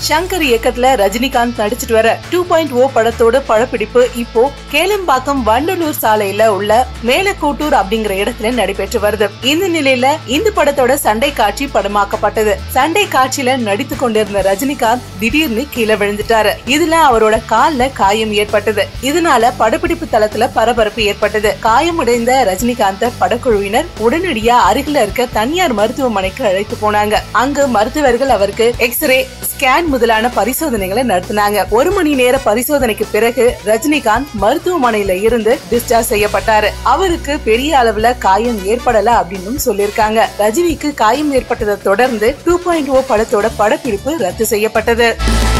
சங்கர் இயக்கத்துல ரஜினிகாந்த் நடிச்சிட்டு வர டூ பாயிண்ட் ஓ படத்தோட படப்பிடிப்பு இப்போ கேளம்பாக்கம் வண்டலூர் சாலையில உள்ள மேலக்கூட்டூர் அப்படிங்கிற இடத்துல நடைபெற்று வருது இந்த நிலையில இந்த படத்தோட சண்டை காட்சி படமாக்கப்பட்டது சண்டை காட்சியில நடித்து கொண்டிருந்த ரஜினிகாந்த் திடீர்னு கீழே விழுந்துட்டாரு இதுல அவரோட கால்ல காயம் ஏற்பட்டது இதனால படப்பிடிப்பு தளத்துல பரபரப்பு ஏற்பட்டது காயமடைந்த ரஜினிகாந்த படக்குழுவினர் உடனடியா அருகில இருக்க தனியார் மருத்துவமனைக்கு அழைத்து போனாங்க அங்கு மருத்துவர்கள் அவருக்கு எக்ஸ்ரே ஸ்கேன் முதலான பரிசோதனைகளை நடத்தினாங்க ஒரு மணி நேர பரிசோதனைக்கு பிறகு ரஜினிகாந்த் மருத்துவமனையில இருந்து டிஸ்சார்ஜ் செய்யப்பட்டாரு அவருக்கு பெரிய அளவுல காயம் ஏற்படல அப்படின்னு சொல்லிருக்காங்க ரஜினிக்கு காயம் ஏற்பட்டதை தொடர்ந்து டூ பாயிண்ட் ஓ படத்தோட படப்பிடிப்பு ரத்து செய்யப்பட்டது